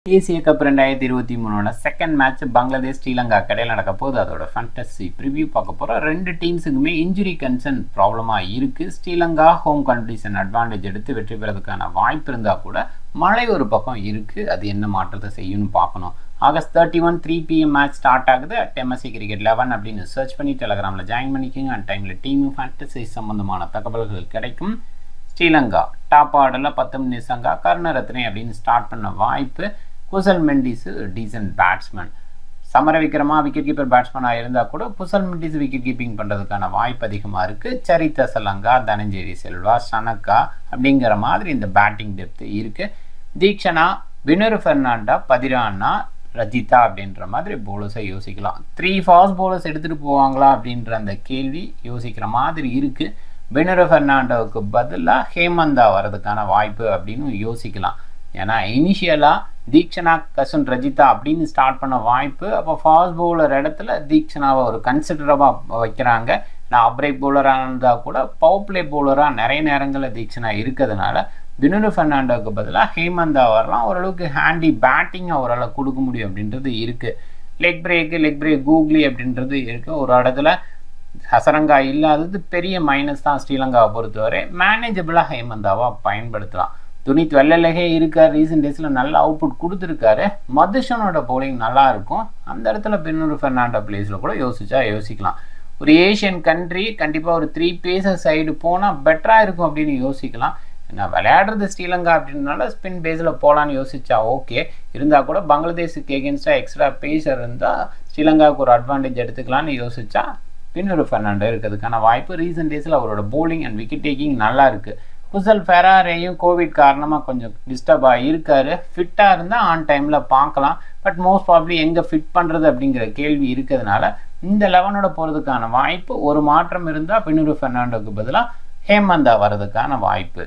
ஏசிய கப் ரெண்டாயிரத்தி இருபத்தி மூணோட செகண்ட் மேட்ச் பங்களாதேஷ் ஸ்ரீலங்கா கடையில் நடக்க போகுது அதோட ஃபேண்டசி ப்ரிவ்யூ பார்க்க போகிறோம் ரெண்டு டீம்ஸுக்குமே இன்ஜுரி கன்சர்ன் ப்ராப்ளமாக இருக்குது ஸ்ரீலங்கா ஹோம் கண்டிஷன் அட்வான்டேஜ் எடுத்து வெற்றி பெறதுக்கான வாய்ப்பு இருந்தால் கூட மழை ஒரு பக்கம் இருக்குது அது என்ன மாற்றத்தை செய்யும்னு பார்க்கணும் August thirty one three PM match start ஆகுது அட் எம்எஸ்சி கிரிக்கெட் லெவன் அப்படின்னு சர்ச் பண்ணி டெலகிராமில் ஜாயின் பண்ணிக்கோங்க அண்ட் டைமில் டீமு ஃபேண்டசி சம்மந்தமான தகவல்கள் கிடைக்கும் ஸ்ரீலங்கா டாப் ஆர்டரில் பத்து நிசங்கா கருணரத்னே அப்படின்னு ஸ்டார்ட் பண்ண வாய்ப்பு Kusal Mendis decent batsman Samarawickrama wicket keeper பேட்ஸ்மேனாக இருந்தால் கூட குசல் மெண்டிஸ் விக்கெட் கீப்பிங் பண்ணுறதுக்கான வாய்ப்பு அதிகமாக இருக்குது சரித்த சலங்கா தனஞ்சேரி செல்வா சனக்கா அப்படிங்கிற மாதிரி இந்த பேட்டிங் டெப்த் இருக்குது தீக்ஷனா வினரு ஃபெர்னாண்டா பதிரானா ரஜிதா அப்படின்ற மாதிரி போலர்ஸை யோசிக்கலாம் த்ரீ ஃபாஸ்ட் போலர்ஸ் எடுத்துகிட்டு போவாங்களா அப்படின்ற அந்த கேள்வி யோசிக்கிற மாதிரி இருக்குது வினரு ஃபெர்னாண்டோவுக்கு பதிலாக ஹேமந்தா வர்றதுக்கான வாய்ப்பு அப்படின்னு யோசிக்கலாம் ஏன்னா இனிஷியலாக தீக்ஷனா கசுன் ரஜிதா அப்படின்னு ஸ்டார்ட் பண்ண வாய்ப்பு அப்போ ஃபாஸ்ட் பவுலர் இடத்துல தீக்ஷனாவை ஒரு கன்சிடரபாக வைக்கிறாங்க நான் அப்ரேக் பவுலராக இருந்தால் கூட பவர் பிளே பவுலராக நிறைய நேரங்களில் தீக்ஷனா இருக்கிறதுனால வினுரு ஃபெர்னாண்டோவுக்கு பதிலாக ஹேமந்தா வரலாம் ஓரளவுக்கு ஹேண்டி பேட்டிங்கை ஓரளவு கொடுக்க முடியும் அப்படின்றது இருக்குது leg break leg break googly அப்படின்றது இருக்குது ஒரு இடத்துல ஹசரங்கா இல்லாதது பெரிய மைனஸ் தான் ஸ்ரீலங்காவை பொறுத்தவரை மேனேஜபிளாக ஹேமந்தாவாக பயன்படுத்தலாம் துணித் வெள்ளலகே இருக்கார் ரீசெண்ட் டேஸில் நல்ல அவுட்புட் கொடுத்துருக்காரு மதுஷனோட போலிங் நல்லா இருக்கும் அந்த இடத்துல பின்னூறு ஃபெர்னாண்டோ பிளேஸில் கூட யோசிச்சா யோசிக்கலாம் ஒரு ஏஷியன் கண்ட்ரி கண்டிப்பாக ஒரு த்ரீ பேசஸ் சைடு போனால் பெட்டராக இருக்கும் அப்படின்னு யோசிக்கலாம் நான் விளையாடுறது ஸ்ரீலங்கா அப்படின்னால ஸ்பின் பேஸில் போகலான்னு யோசிச்சா ஓகே இருந்தால் கூட பங்களாதேஷுக்கு எகென்ஸ்டாக எக்ஸ்ட்ரா பேசர் இருந்தால் ஸ்ரீலங்காவுக்கு ஒரு அட்வான்டேஜ் எடுத்துக்கலான்னு யோசிச்சா பின்னூறு ஃபெர்னாண்டோ இருக்கிறதுக்கான வாய்ப்பு ரீசெண்ட் டேஸில் அவரோட போலிங் அண்ட் விக்கெட் டேக்கிங் நல்லா இருக்குது குசல் ஃபெராரேயும் கோவிட் காரணமாக கொஞ்சம் டிஸ்டர்பாக இருக்கார் ஃபிட்டாக இருந்தால் ஆன் டைமில் பார்க்கலாம் பட் மோஸ்ட் ப்ராப்ளி எங்கே ஃபிட் பண்ணுறது அப்படிங்கிற கேள்வி இருக்கிறதுனால இந்த லெவனோட போகிறதுக்கான வாய்ப்பு ஒரு மாற்றம் இருந்தால் பின்னூறு ஃபெர்னாண்டோக்கு பதிலாக ஹேமந்தா வர்றதுக்கான வாய்ப்பு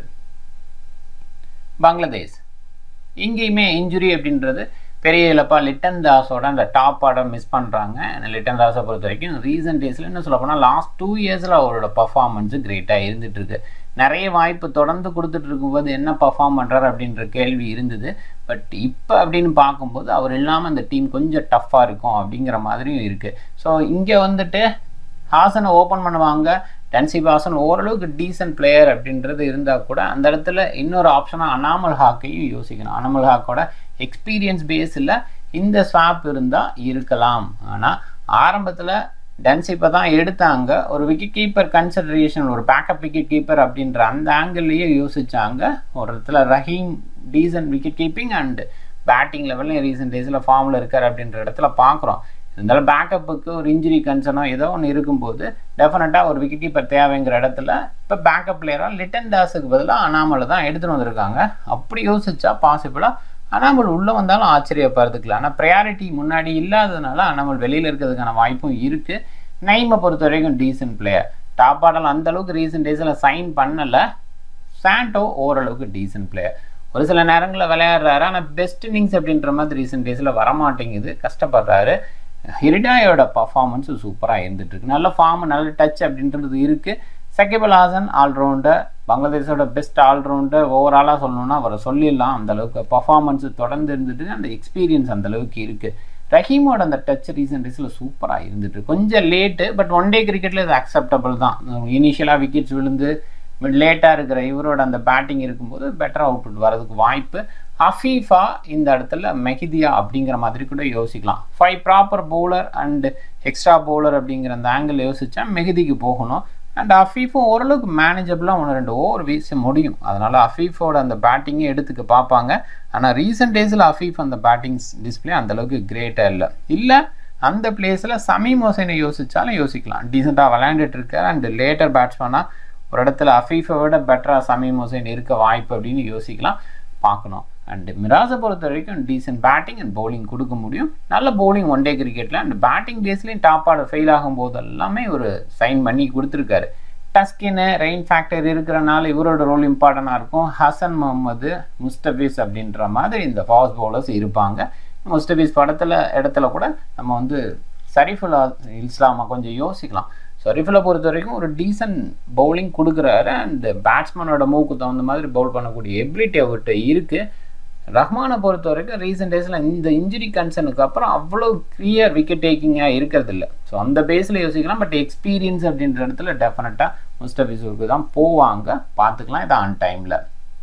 பங்களாதேஷ் இங்கேயுமே இன்ஜுரி அப்படின்றது பெரிய இழப்பா லிட்டன் தாஸோட அந்த டாப் ஆர்டர் மிஸ் பண்ணுறாங்க லிட்டன் தாஸை பொறுத்த வரைக்கும் ரீசெண்ட் டேஸில் என்ன சொல்ல போனால் லாஸ்ட் டூ இயர்ஸில் அவரோட பர்ஃபார்மன்ஸு கிரேட்டாக இருந்துகிட்ருக்கு நிறைய வாய்ப்பு தொடர்ந்து கொடுத்துட்டு இருக்கும்போது என்ன பர்ஃபார்ம் பண்ணுறாரு அப்படின்ற கேள்வி இருந்தது பட் இப்போ அப்படின்னு பார்க்கும்போது அவர் இல்லாமல் அந்த டீம் கொஞ்சம் டஃப்பாக இருக்கும் அப்படிங்கிற மாதிரியும் இருக்குது ஸோ இங்கே வந்துட்டு ஹாசனை ஓப்பன் பண்ணுவாங்க டன்சிப் ஹாசன் ஓரளவுக்கு டீசன்ட் பிளேயர் அப்படின்றது இருந்தால் கூட அந்த இடத்துல இன்னொரு ஆப்ஷனாக அனாமல் ஹாக்கையும் யோசிக்கணும் அனாமல் ஹாக்கோட எக்ஸ்பீரியன்ஸ் பேஸில் இந்த ஸ்வாப் இருந்தால் இருக்கலாம் ஆனால் ஆரம்பத்தில் டன்சிப்பை தான் எடுத்தாங்க ஒரு விக்கெட் கீப்பர் கன்சிடரேஷன் ஒரு பேக்கப் விக்கெட் கீப்பர் அப்படின்ற அந்த ஆங்கிள்லேயே யோசிச்சாங்க ஒரு இடத்துல Rahim decent wicket keeping and batting லெவலில் ரீசெண்ட் டேஸில் ஃபார்மில் இருக்கார் அப்படின்ற இடத்துல பார்க்குறோம் இருந்தாலும் பேக்கப்புக்கு ஒரு இன்ஜுரி கன்சர்னோ ஏதோ ஒன்று இருக்கும்போது டெஃபினட்டாக ஒரு விக்கெட் கீப்பர் தேவைங்கிற இடத்துல இப்போ பேக்கப் பிளேயராக லிட்டன் தாஸுக்கு பதிலாக அனாமலை தான் எடுத்துகிட்டு வந்திருக்காங்க அப்படி யோசிச்சா பாசிபிளாக அனாமல் உள்ளே வந்தாலும் ஆச்சரியப்படுறதுக்கல ஆனால் ப்ரையாரிட்டி முன்னாடி இல்லாததுனால அனாமல் வெளியில் இருக்கிறதுக்கான வாய்ப்பும் இருக்குது நைமை பொறுத்த வரைக்கும் டீசன்ட் பிளேயர் டாப் ஆடல் அந்த அளவுக்கு ரீசெண்ட் டேஸில் சைன் பண்ணலை சாண்டோ ஓரளவுக்கு டீசன்ட் பிளேயர் ஒரு சில நேரங்களில் விளையாடுறாரு ஆனால் பெஸ்ட் இன்னிங்ஸ் அப்படின்ற மாதிரி ரீசெண்ட் டேஸில் வரமாட்டேங்குது கஷ்டப்படுறாரு ஹிரிடாயோட பர்ஃபார்மன்ஸு சூப்பராக இருந்துகிட்ருக்கு நல்ல ஃபார்ம் நல்ல டச் அப்படின்றது இருக்குது சக்கிபல் ஹாசன் ஆல்ரவுண்டர் பங்களாதேஷோட பெஸ்ட் ஆல்ரவுண்டர் ஓவராலாக சொல்லணும்னா அவரை சொல்லிடலாம் அந்த அளவுக்கு பர்ஃபார்மன்ஸ் தொடர்ந்து இருந்துட்டு அந்த எக்ஸ்பீரியன்ஸ் அந்த அளவுக்கு இருக்குது ரஹீமோட அந்த டச் ரீசெண்ட் டேஸில் சூப்பராக இருந்துட்டு கொஞ்சம் லேட்டு பட் ஒன் டே கிரிக்கெட்டில் இது அக்செப்டபிள் தான் இனிஷியலாக விக்கெட்ஸ் விழுந்து லேட்டாக இருக்கிற இவரோட அந்த பேட்டிங் இருக்கும்போது பெட்டர் அவுட்புட் வரதுக்கு வாய்ப்பு அஃபீஃபா இந்த இடத்துல மெஹிதியா அப்படிங்கிற மாதிரி கூட யோசிக்கலாம் five proper bowler and extra bowler அப்படிங்கிற அந்த ஆங்கிள் யோசிச்சா மெஹதிக்கு போகணும் அண்ட் அஃபீஃபும் ஓரளவுக்கு மேனேஜபிளாக ஒன்று ரெண்டு ஓவர் வீச முடியும் அதனால் அஃபீஃபோட அந்த பேட்டிங்கே எடுத்துக்க பார்ப்பாங்க ஆனால் ரீசெண்ட் டேஸில் அஃபீஃப் அந்த பேட்டிங்ஸ் டிஸ்பிளே அந்தளவுக்கு கிரேட்டாக இல்லை இல்லை அந்த பிளேஸில் சமீம் ஹோசைனை யோசித்தாலும் யோசிக்கலாம் டீசெண்டாக விளையாண்டுட்டு இருக்கார் அண்ட் லேட்டர் பேட்ஸ்மேனாக ஒரு இடத்துல அஃபீஃபை விட பெட்டராக சமீம் ஹோசைன் இருக்க வாய்ப்பு அப்படின்னு யோசிக்கலாம் பார்க்கணும் அண்ட் மிராஸை பொறுத்த வரைக்கும் டீசென்ட் பேட்டிங் அண்ட் பவுலிங் கொடுக்க முடியும் நல்ல பவுலிங் ஒன் டே கிரிக்கெட்டில் அண்ட் பேட்டிங் பேஸ்லேயும் டாப் ஆர்டர் ஃபெயில் ஆகும் போது எல்லாமே ஒரு சைன் பண்ணி கொடுத்துருக்காரு டஸ்கின்னு ரெயின் ஃபேக்டர் இருக்கிறனால இவரோட ரோல் இம்பார்ட்டண்ட்டாக இருக்கும் ஹசன் முகமது முஸ்டபீஸ் அப்படின்ற மாதிரி இந்த ஃபாஸ்ட் பவுலர்ஸ் இருப்பாங்க முஸ்டபீஸ் படத்தில் இடத்துல கூட நம்ம வந்து சரிஃபுல் இஸ்லாமை கொஞ்சம் யோசிக்கலாம் ஷரீஃபில் பொறுத்த வரைக்கும் ஒரு டீசன்ட் பவுலிங் கொடுக்குறாரு அண்ட் பேட்ஸ்மேனோட மூவுக்கு தகுந்த மாதிரி பவுல் பண்ணக்கூடிய எபிலிட்டி அவர்கிட்ட இருக்குது ரஹ்மானை பொறுத்த வரைக்கும் ரீசெண்ட் டேஸில் இந்த இன்ஜுரி கன்சர்னுக்கு அப்புறம் அவ்வளோ கிளியர் விக்கெட் டேக்கிங்காக இருக்கிறது இல்லை ஸோ அந்த பேஸில் யோசிக்கலாம் பட் எக்ஸ்பீரியன்ஸ் அப்படின்ற இடத்துல டெஃபினட்டாக முஸ்டபிசூருக்கு தான் போவாங்க பார்த்துக்கலாம் இது ஆன் டைமில்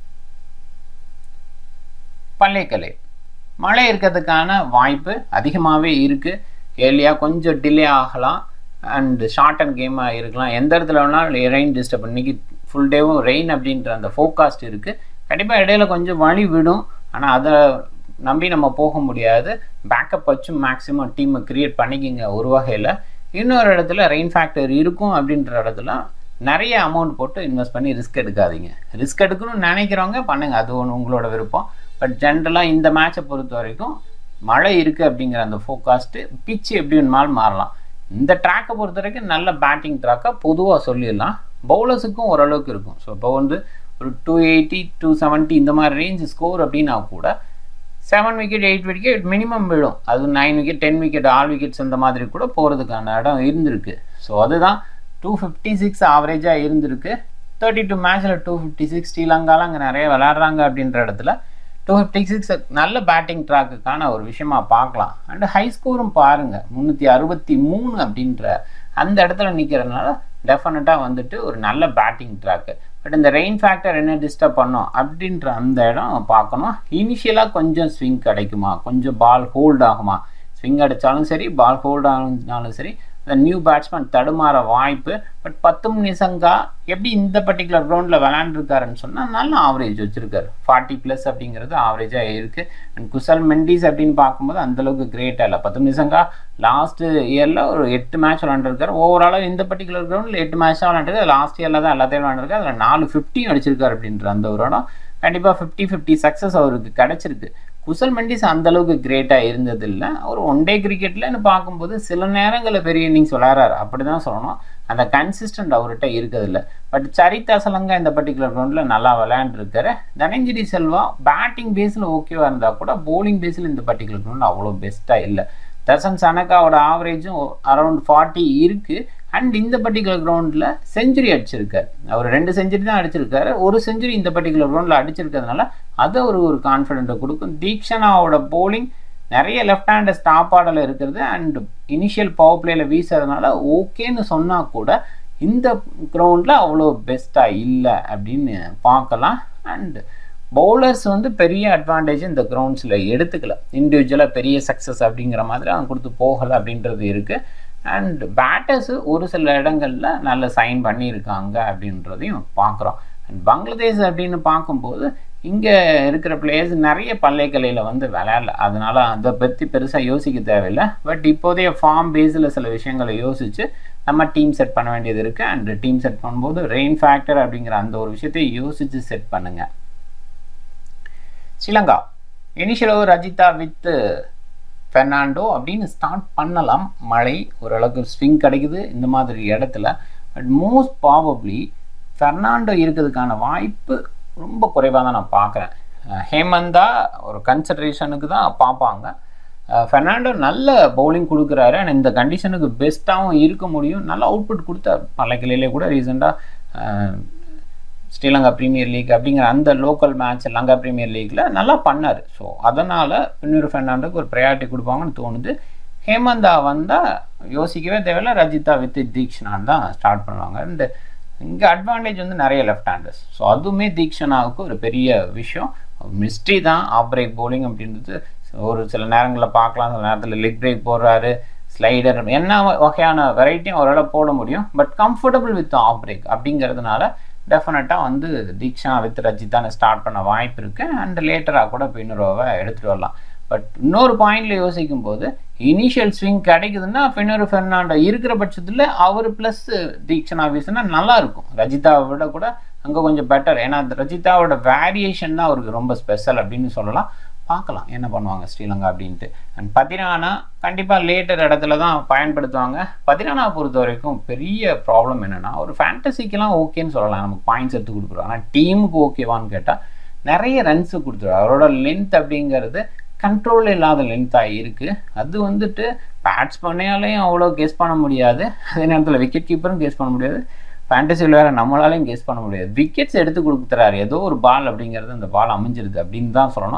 பள்ளைக்கலை மழை இருக்கிறதுக்கான வாய்ப்பு அதிகமாகவே இருக்குது ஏர்லியாக கொஞ்சம் டிலே ஆகலாம் அண்ட் ஷார்ட் அண்ட் கேமாக இருக்கலாம் எந்த இடத்துல வேணாலும் ரெயின் டிஸ்டர்ப் இன்னைக்கு ஃபுல் டேவும் ரெயின் அப்படின்ற அந்த ஃபோக்காஸ்ட் இருக்குது கண்டிப்பாக இடையில கொஞ்சம் வழி விடும் ஆனால் அதை நம்பி நம்ம போக முடியாது பேக்கப் வச்சு மேக்ஸிமம் டீமை க்ரியேட் பண்ணிக்கிங்க ஒரு வகையில் இன்னொரு இடத்துல ரெயின் ஃபேக்டர் இருக்கும் அப்படின்ற இடத்துல நிறைய அமௌண்ட் போட்டு இன்வெஸ்ட் பண்ணி ரிஸ்க் எடுக்காதீங்க ரிஸ்க் எடுக்கணும்னு நினைக்கிறவங்க பண்ணுங்க அது ஒன்று உங்களோட விருப்பம் பட் ஜென்ரலாக இந்த மேட்சை பொறுத்த வரைக்கும் மழை இருக்குது அப்படிங்கிற அந்த ஃபோக்காஸ்ட்டு பிச்சு எப்படி வேணுமாலும் மாறலாம் இந்த ட்ராக்கை பொறுத்த வரைக்கும் நல்ல பேட்டிங் ட்ராக்காக பொதுவாக சொல்லிடலாம் பவுலர்ஸுக்கும் ஓரளவுக்கு இருக்கும் ஸோ இப்போ வந்து ஒரு டூ எயிட்டி டூ செவன்ட்டி இந்த மாதிரி ரேஞ்ச் ஸ்கோர் அப்படின்னா கூட seven wicket eight wicket minimum விழும் அது nine wicket ten wicket all wickets இந்த மாதிரி கூட போகிறதுக்கான இடம் இருந்திருக்கு ஸோ அதுதான் டூ ஃபிஃப்டி சிக்ஸ் ஆவரேஜாக இருந்திருக்கு தேர்ட்டி டூ மேட்ச்சில் டூ ஃபிஃப்டி சிக்ஸ் ஸ்ரீலங்காவில் அங்கே நிறைய விளையாடுறாங்க அப்படின்ற இடத்துல டூ ஃபிஃப்டி சிக்ஸ் நல்ல பேட்டிங் ட்ராக்குக்கான ஒரு விஷயமா பார்க்கலாம் அண்ட் ஹை ஸ்கோரும் பாருங்கள் முந்நூற்றி அறுபத்தி மூணு அப்படின்ற அந்த இடத்துல நிற்கிறதுனால டெஃபினட்டாக வந்துட்டு ஒரு நல்ல பேட்டிங் ட்ராக்கு பட் இந்த ரெயின் ஃபேக்டர் என்ன டிஸ்டர்ப் பண்ணும் அப்படின்ற அந்த இடம் பார்க்கணும் இனிஷியலாக கொஞ்சம் ஸ்விங் கிடைக்குமா கொஞ்சம் பால் ஹோல்ட் ஆகுமா ஸ்விங் அடித்தாலும் சரி பால் ஹோல்ட் ஆனாலும் சரி அந்த நியூ பேட்ஸ்மேன் தடுமாற வாய்ப்பு பட் பத்தும் நிசங்கா எப்படி இந்த பர்டிகுலர் கிரவுண்டில் விளையாண்டுருக்காருன்னு சொன்னால் நல்ல ஆவரேஜ் வச்சுருக்காரு ஃபார்ட்டி ப்ளஸ் அப்படிங்கிறது ஆவரேஜாக இருக்குது அண்ட் குசல் மெண்டிஸ் அப்படின்னு பார்க்கும்போது அந்தளவுக்கு கிரேட்டாக இல்லை பத்தும் நிசங்கா லாஸ்ட் இயரில் ஒரு எட்டு மேட்ச் விளாண்டுருக்காரு ஓவராலாக இந்த பர்டிகுலர் கிரவுண்டில் எட்டு மேட்ச் தான் விளாண்டுருக்கு லாஸ்ட் இயரில் தான் எல்லாத்தையும் விளாண்டுருக்காரு அதில் நாலு ஃபிஃப்டியும் அடிச்சிருக்காரு அப்படின்ற அந்த ஒரு இடம் கண்டிப்பாக ஃபிஃப்டி ஃபிஃப்டி சக்ஸஸ் அவருக்கு கிடச்சிருக்கு குசல் மெண்டிஸ் அந்த அளவுக்கு கிரேட்டாக இருந்தது இல்லை அவர் ஒன் டே கிரிக்கெட்லன்னு பார்க்கும்போது சில நேரங்களில் பெரிய இன்னிங்ஸ் விளையாடுறாரு அப்படி தான் சொல்லணும் அந்த கன்சிஸ்டன்ட் அவர்கிட்ட இருக்கிறதில்ல பட் சரிதா சலங்கா இந்த பர்டிகுலர் கிரவுண்டில் நல்லா விளையாண்டுருக்காரு தனஞ்சரி செல்வா பேட்டிங் பேஸில் ஓகேவாக இருந்தால் கூட போலிங் பேஸில் இந்த பர்டிகுலர் கிரவுண்டில் அவ்வளோ பெஸ்ட்டாக இல்லை தர்சன் சனக்காவோட ஆவரேஜும் அரௌண்ட் ஃபார்ட்டி இருக்குது அண்ட் இந்த பர்டிகுலர் கிரவுண்டில் செஞ்சுரி அடிச்சிருக்காரு அவர் ரெண்டு செஞ்சுரி தான் அடிச்சிருக்காரு ஒரு செஞ்சுரி இந்த பர்டிகுலர் கிரவுண்டில் அடிச்சிருக்கிறதுனால அதை ஒரு ஒரு கான்ஃபிடென்ட்டை கொடுக்கும் தீக்ஷனாவோட போலிங் நிறைய லெஃப்ட் ஹேண்டை ஸ்டாப் ஆடல இருக்கிறது அண்ட் இனிஷியல் பவர் பிளேயில் வீசுறதுனால ஓகேன்னு சொன்னால் கூட இந்த கிரவுண்டில் அவ்வளோ பெஸ்ட்டாக இல்லை அப்படின்னு பார்க்கலாம் அண்ட் பவுலர்ஸ் வந்து பெரிய அட்வான்டேஜ் இந்த கிரவுண்ட்ஸில் எடுத்துக்கல இண்டிவிஜுவலாக பெரிய சக்ஸஸ் அப்படிங்கிற மாதிரி அவங்க கொடுத்து போகலை அப்படின்றது இருக்குது அண்ட் பேட்டர்ஸு ஒரு சில இடங்களில் நல்ல சைன் பண்ணியிருக்காங்க அப்படின்றதையும் பார்க்குறோம் அண்ட் பங்களாதேஷ் அப்படின்னு பார்க்கும்போது இங்கே இருக்கிற பிளேயர்ஸ் நிறைய பல்லைக்கலையில் வந்து விளையாடல அதனால் அதை பற்றி பெருசாக யோசிக்க தேவையில்லை பட் இப்போதைய ஃபார்ம் பேஸில் சில விஷயங்களை யோசித்து நம்ம டீம் செட் பண்ண வேண்டியது இருக்குது அண்ட் டீம் செட் பண்ணும்போது ரெயின் ஃபேக்டர் அப்படிங்கிற அந்த ஒரு விஷயத்தை யோசித்து செட் பண்ணுங்கள் ஸ்ரீலங்கா இனிஷியலோ ரஜிதா வித் ஃபெர்னாண்டோ அப்படின்னு ஸ்டார்ட் பண்ணலாம் மழை ஓரளவுக்கு ஸ்விங் கிடைக்குது இந்த மாதிரி இடத்துல பட் மோஸ்ட் ப்ராபப்ளி ஃபெர்னாண்டோ இருக்கிறதுக்கான வாய்ப்பு ரொம்ப குறைவாக தான் நான் பார்க்குறேன் ஹேமந்தா ஒரு கன்சிடரேஷனுக்கு தான் பார்ப்பாங்க ஃபெர்னாண்டோ நல்ல பவுலிங் கொடுக்குறாரு அண்ட் இந்த கண்டிஷனுக்கு பெஸ்ட்டாகவும் இருக்க முடியும் நல்ல அவுட்புட் கொடுத்தார் பல கிளையிலே கூட ரீசெண்டாக ஸ்ரீலங்கா ப்ரீமியர் லீக் அப்படிங்கிற அந்த லோக்கல் மேட்ச் லங்கா ப்ரீமியர் லீக்கில் நல்லா பண்ணார் ஸோ அதனால் பின்னூர் ஃபெர்னாண்டோக்கு ஒரு ப்ரையாரிட்டி கொடுப்பாங்கன்னு தோணுது ஹேமந்தா வந்தால் யோசிக்கவே தேவையில்ல ரஜிதா வித் தீக்ஷனான் தான் ஸ்டார்ட் பண்ணுவாங்க இந்த இங்கே அட்வான்டேஜ் வந்து நிறைய லெஃப்ட் ஹேண்டர்ஸ் ஸோ அதுவுமே தீக்ஷனாவுக்கு ஒரு பெரிய விஷயம் மிஸ்ட்ரி தான் ஆஃப் பிரேக் போலிங் அப்படின்றது ஒரு சில நேரங்களில் பார்க்கலாம் சில நேரத்தில் லெக் பிரேக் போடுறாரு ஸ்லைடர் என்ன வகையான வெரைட்டியும் அவரால் போட முடியும் but comfortable with off break அப்படிங்கிறதுனால டெஃபினட்டாக வந்து தீக்ஷா வித் ரஜித்தான ஸ்டார்ட் பண்ண வாய்ப்பு இருக்குது அண்ட் லேட்டராக கூட பின்னரோவை எடுத்துகிட்டு வரலாம் பட் இன்னொரு பாயிண்ட்ல யோசிக்கும் போது இனிஷியல் ஸ்விங் கிடைக்குதுன்னா பின்னொரு ஃபெர்னாண்டோ இருக்கிற பட்சத்தில் அவர் ப்ளஸ் தீக்ஷனா வீசுனா நல்லா இருக்கும் ரஜிதாவை விட கூட அங்கே கொஞ்சம் பெட்டர் ஏன்னா ரஜிதாவோட வேரியேஷன் தான் அவருக்கு ரொம்ப ஸ்பெஷல் அப்படின்னு சொல்லலாம் பார்க்கலாம் என்ன பண்ணுவாங்க ஸ்ரீலங்கா அப்படின்ட்டு அண்ட் பதினானா கண்டிப்பாக லேட்டர் இடத்துல தான் பயன்படுத்துவாங்க பதினானா பொறுத்த வரைக்கும் பெரிய ப்ராப்ளம் என்னென்னா ஒரு ஃபேண்டசிக்கெல்லாம் ஓகேன்னு சொல்லலாம் நமக்கு பாயிண்ட்ஸ் எடுத்து கொடுக்குறோம் ஆனால் டீமுக்கு ஓகேவான்னு கேட்டால் நிறைய ரன்ஸு கொடுத்துருவார் அவரோட லென்த் அப்படிங்கிறது கண்ட்ரோல் இல்லாத லென்த்தாக இருக்குது அது வந்துட்டு பேட்ஸ் பண்ணையாலையும் அவ்வளோ கெஸ் பண்ண முடியாது அதே நேரத்தில் விக்கெட் கீப்பரும் கெஸ் பண்ண முடியாது ஃபேண்டசியில் வேறு நம்மளாலையும் கெஸ் பண்ண முடியாது விக்கெட்ஸ் எடுத்து கொடுக்குறாரு ஏதோ ஒரு பால் அப்படிங்கிறது அந்த பால் அமைஞ்சிருது அப்படின்னு தான் சொல்லணும்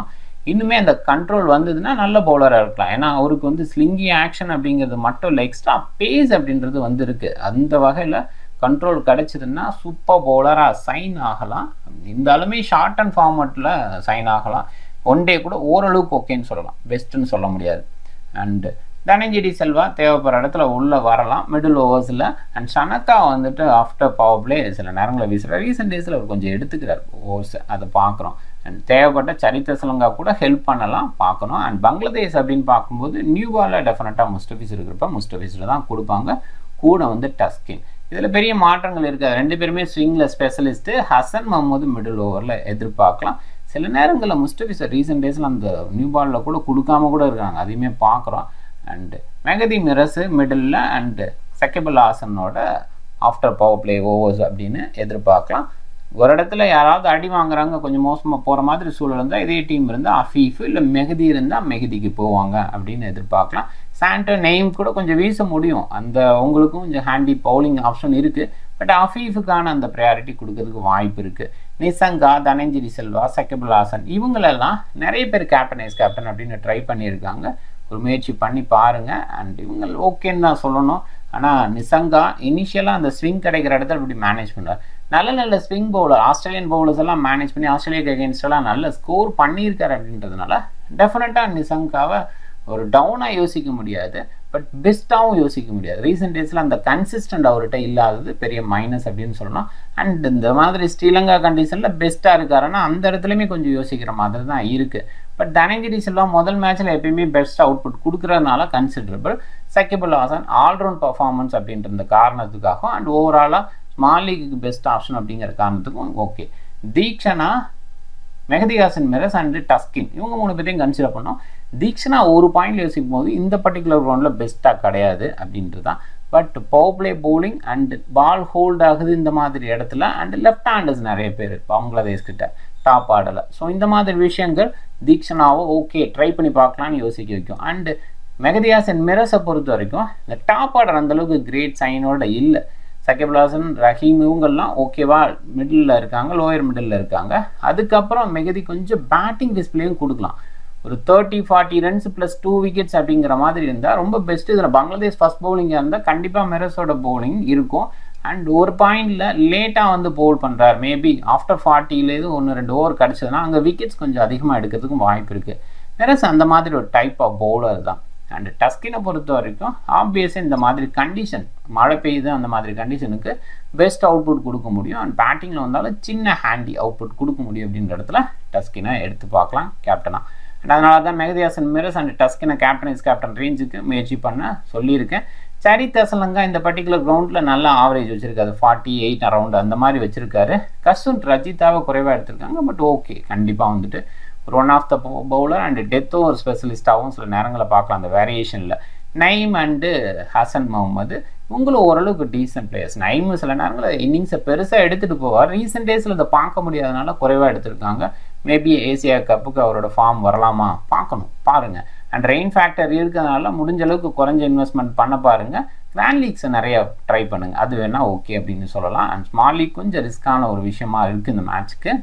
இன்னுமே அந்த கண்ட்ரோல் வந்ததுன்னா நல்ல பவுலராக இருக்கலாம் ஏன்னா அவருக்கு வந்து ஸ்லிங்கி ஆக்ஷன் அப்படிங்கிறது மட்டும் இல்லை எக்ஸ்ட்ரா பேஸ் அப்படின்றது வந்து இருக்கு அந்த வகையில் கண்ட்ரோல் கிடைச்சதுன்னா சூப்பர் பவுலராக சைன் ஆகலாம் இருந்தாலுமே ஷார்ட் அண்ட் ஃபார்மட்டில் சைன் ஆகலாம் ஒன் டே கூட ஓரளவுக்கு ஓகேன்னு சொல்லலாம் பெஸ்ட்டுன்னு சொல்ல முடியாது அண்டு தனஞ்செடி செல்வா தேவைப்படுற இடத்துல உள்ளே வரலாம் மிடில் ஓவர்ஸில் அண்ட் சனக்கா வந்துட்டு ஆஃப்டர் பவர் பிளே சில நேரங்களில் வீசுகிறார் ரீசெண்ட் டேஸில் அவர் கொஞ்சம் எடுத்துக்கிறார் ஓவர்ஸ் அதை பார்க்குறோம் அண்ட் தேவைப்பட்ட சரித்த சிலங்கா கூட ஹெல்ப் பண்ணலாம் பார்க்கணும் அண்ட் பங்களாதேஷ் அப்படின்னு பார்க்கும்போது நியூ பாலில் டெஃபினட்டாக முஸ்டபிஸ் இருக்கிறப்ப முஸ்டபிஸில் தான் கொடுப்பாங்க கூட வந்து டஸ்கின் இதில் பெரிய மாற்றங்கள் இருக்காது ரெண்டு பேருமே ஸ்விங்கில் ஸ்பெஷலிஸ்ட்டு ஹசன் மஹமூது மிடில் ஓவரில் எதிர்பார்க்கலாம் சில நேரங்களில் முஸ்டபிஸை ரீசெண்ட் டேஸில் அந்த நியூ பாலில் கூட கொடுக்காம கூட இருக்காங்க அதையுமே பார்க்குறோம் and Mehidy Miraz middle and செக்கபிள் ஹாசனோட ஆஃப்டர் பவர் பிளே ஓவர்ஸ் அப்படின்னு எதிர்பார்க்கலாம் ஒரு இடத்துல யாராவது அடி வாங்குறாங்க கொஞ்சம் மோசமாக போகிற மாதிரி சூழல் இருந்தால் இதே டீம் இருந்தால் அஃபீஃப் இல்லை மெஹதி இருந்தால் மெஹதிக்கு போவாங்க அப்படின்னு எதிர்பார்க்கலாம் சாண்டோ நெய்ம் கூட கொஞ்சம் வீச முடியும் அந்த உங்களுக்கும் கொஞ்சம் ஹேண்டி பவுலிங் ஆப்ஷன் இருக்குது பட் அஃபீஃபுக்கான அந்த ப்ரையாரிட்டி கொடுக்கறதுக்கு வாய்ப்பு இருக்குது நிசங்கா தனஞ்சரி செல்வா சக்கபுல் ஹாசன் இவங்களெல்லாம் நிறைய பேர் கேப்டன் ஐஸ் கேப்டன் அப்படின்னு ட்ரை பண்ணியிருக்காங்க ஒரு முயற்சி பண்ணி பாருங்கள் அண்ட் இவங்க ஓகேன்னு தான் சொல்லணும் ஆனால் நிசங்கா இனிஷியலாக அந்த ஸ்விங் கிடைக்கிற இடத்துல இப்படி மேனேஜ் பண்ணுறார் நல்ல நல்ல ஸ்விங் பவுலர் ஆஸ்திரேலியன் பவுலர்ஸ் எல்லாம் மேனேஜ் பண்ணி ஆஸ்திரேலியாக்கு அகேன்ஸ்டெல்லாம் நல்ல ஸ்கோர் பண்ணியிருக்காரு அப்படின்றதுனால டெஃபினட்டாக நிசங்காவை ஒரு டவுனாக யோசிக்க முடியாது பட் பெஸ்ட்டாகவும் யோசிக்க முடியாது ரீசெண்ட் டேஸில் அந்த கன்சிஸ்டன்ட் அவர்கிட்ட இல்லாதது பெரிய மைனஸ் அப்படின்னு சொல்லணும் அண்ட் இந்த மாதிரி ஸ்ரீலங்கா கண்டிஷனில் பெஸ்ட்டாக இருக்காருன்னா அந்த இடத்துலையுமே கொஞ்சம் யோசிக்கிற மாதிரி தான் இருக்குது பட் தனஞ்சரி செல்வா முதல் மேட்ச்சில் எப்பயுமே பெஸ்ட் அவுட்புட் கொடுக்குறதுனால considerable Shakib Hasan all round performance அப்படின்ற இந்த காரணத்துக்காகவும் அண்ட் ஓவராலாக ஸ்மால் லீக்கு பெஸ்ட் ஆப்ஷன் அப்படிங்கிற காரணத்துக்கும் ஓகே தீக்ஷனா மெஹதிஹாசன் மிரஸ் அண்ட் டஸ்கின் இவங்க மூணு பேர்த்தையும் கன்சிடர் பண்ணோம் தீக்ஷனா ஒரு பாயிண்ட் யோசிக்கும் போது இந்த பர்டிகுலர் ரவுண்டில் பெஸ்ட்டாக கிடையாது அப்படின்றது தான் but power play bowling and ball hold ஆகுது இந்த மாதிரி இடத்துல அண்ட் லெஃப்ட் ஹேண்டர்ஸ் நிறைய பேர் பங்களாதேஷ் கிட்ட டாப் ஆடலை ஸோ இந்த மாதிரி விஷயங்கள் தீக்ஷனாவோ ஓகே ட்ரை பண்ணி பார்க்கலான்னு யோசிக்க வைக்கும் அண்டு மெகதியாசன் மிரஸை பொறுத்த வரைக்கும் இந்த டாப் ஆர்டர் அந்தளவுக்கு கிரேட் சைனோட இல்லை சக்கிப் ஹாசன் ரஹீம் இவங்கெல்லாம் ஓகேவா மிடில் இருக்காங்க லோயர் மிடில் இருக்காங்க அதுக்கப்புறம் மெகதி கொஞ்சம் பேட்டிங் டிஸ்பிளேயும் கொடுக்கலாம் ஒரு thirty forty runs plus two wickets அப்படிங்கிற மாதிரி இருந்தால் ரொம்ப பெஸ்ட் இதில் பங்களாதேஷ் ஃபஸ்ட் பவுலிங்காக இருந்தால் கண்டிப்பாக மெரஸோட பவுலிங் இருக்கும் அண்ட் ஒரு பாயிண்டில் லேட்டாக வந்து பவுல் பண்ணுறாரு மேபி ஆஃப்டர் ஃபார்ட்டிலேருந்து ஒன்று ரெண்டு ஓவர் கிடச்சதுன்னா அங்கே விக்கெட்ஸ் கொஞ்சம் அதிகமாக எடுக்கிறதுக்கும் வாய்ப்பு இருக்குது மெரஸ் அந்த மாதிரி ஒரு டைப் ஆஃப் பவுலர் தான் அண்ட் டஸ்கினை பொறுத்த வரைக்கும் ஆப்வியஸாக இந்த மாதிரி கண்டிஷன் மழை பெய்யுது அந்த மாதிரி கண்டிஷனுக்கு பெஸ்ட் அவுட்புட் கொடுக்க முடியும் அண்ட் பேட்டிங்கில் வந்தாலும் சின்ன ஹேண்டி அவுட்புட் கொடுக்க முடியும் அப்படின்ற இடத்துல டஸ்கினை எடுத்து பார்க்கலாம் கேப்டனாக அண்ட் அதனால தான் மெகதியாசன் மிரஸ் அண்ட் டஸ்கினை கேப்டன் இஸ் கேப்டன் ரேஞ்சுக்கு முயற்சி பண்ண சொல்லியிருக்கேன் சரி தசலங்கா இந்த பர்டிகுலர் கிரவுண்டில் நல்ல ஆவரேஜ் வச்சுருக்காரு ஃபார்ட்டி எயிட் அரௌண்ட் அந்த மாதிரி வச்சுருக்காரு கசுன் ரஜிதாவை குறைவாக எடுத்திருக்காங்க பட் ஓகே கண்டிப்பாக வந்துட்டு ஒரு one of the bowler and டெத்தும் ஒரு ஸ்பெஷலிஸ்ட்டாகவும் சில நேரங்களில் பார்க்கலாம் அந்த வேரியேஷனில் நைம் அண்டு ஹசன் முகமது இவங்களும் ஓரளவுக்கு டீசென்ட் பிளேயர்ஸ் நைம் சில நேரங்களில் இன்னிங்ஸை பெருசாக எடுத்துகிட்டு போவார் ரீசெண்ட் டேஸில் இதை பார்க்க முடியாதனால குறைவாக எடுத்திருக்காங்க மேபி ஏசியா கப்புக்கு அவரோட ஃபார்ம் வரலாமா பார்க்கணும் பாருங்கள் அண்ட் ரெயின் ஃபேக்டர் இருக்கிறதுனால முடிஞ்ச அளவுக்கு குறைஞ்ச இன்வெஸ்ட்மெண்ட் பண்ண பாருங்கள் கிராண்ட் லீக்ஸை நிறைய ட்ரை பண்ணுங்கள் அது வேணால் ஓகே அப்படின்னு சொல்லலாம் அண்ட் ஸ்மால் லீக் கொஞ்சம் ரிஸ்க்கான ஒரு விஷயமா இருக்குது இந்த மேட்ச்சுக்கு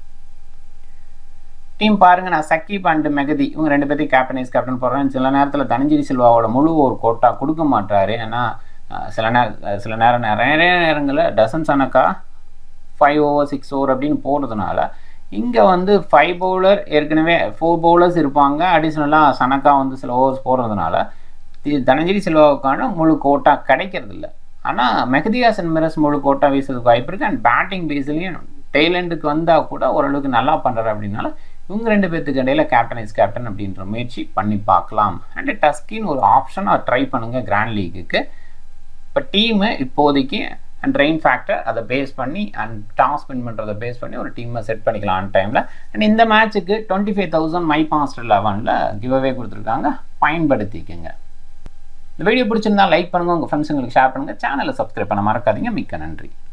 டீம் பாருங்க நான் சக்கீப் அண்ட் மெகதி இவங்க ரெண்டு பேர்த்தையும் கேப்டன் ஐஸ் கேப்டன் போடுறேன் சில நேரத்தில் தனஞ்சரி சில்வாவோட முழு ஒரு கோட்டா கொடுக்க மாட்டாரு ஏன்னா சில நேர சில நேரம் நிறைய நேரங்களில் Dasun Shanaka five over six over அப்படின்னு போடுறதுனால இங்கே வந்து ஃபைவ் பவுலர் ஏற்கனவே ஃபோர் பவுலர்ஸ் இருப்பாங்க அடிஷ்னலாக சனக்கா வந்து சில ஓவர்ஸ் போடுறதுனால தனஞ்சரி சில்வாவுக்கான முழு கோட்டா கிடைக்கிறது இல்லை ஆனால் மெஹதியாசன் மிரஸ் முழு கோட்டா வீசுறதுக்கு வாய்ப்பு இருக்குது அண்ட் பேட்டிங் பேஸ்லேயும் டெய்லண்டுக்கு வந்தால் கூட ஓரளவுக்கு நல்லா பண்ணுறாரு அப்படின்னால இவங்க ரெண்டு பேர்த்துக்கு இடையில கேப்டன் இஸ் கேப்டன் அப்படின்ற முயற்சி பண்ணி பார்க்கலாம் அண்ட் டஸ்கின் ஒரு ஆப்ஷனாக ட்ரை பண்ணுங்கள் கிராண்ட் லீக்குக்கு இப்போ டீமு இப்போதைக்கு அண்ட் ரெயின் ஃபேக்டர் அதை பேஸ் பண்ணி அண்ட் டாஸ் வின் பண்ணுறதை பேஸ் பண்ணி ஒரு டீமை செட் பண்ணிக்கலாம் அந்த டைமில் அண்ட் இந்த மேட்ச்சுக்கு டுவெண்ட்டி ஃபைவ் தௌசண்ட் மை பாஸ்டர் லெவனில் கிவ் அவே கொடுத்துருக்காங்க பயன்படுத்திக்கங்க இந்த வீடியோ பிடிச்சிருந்தா லைக் பண்ணுங்கள் உங்கள் ஃப்ரெண்ட்ஸுங்களுக்கு ஷேர் பண்ணுங்கள் சேனலை சப்ஸ்கிரைப் பண்ண மறக்காதீங்க மிக்க நன்றி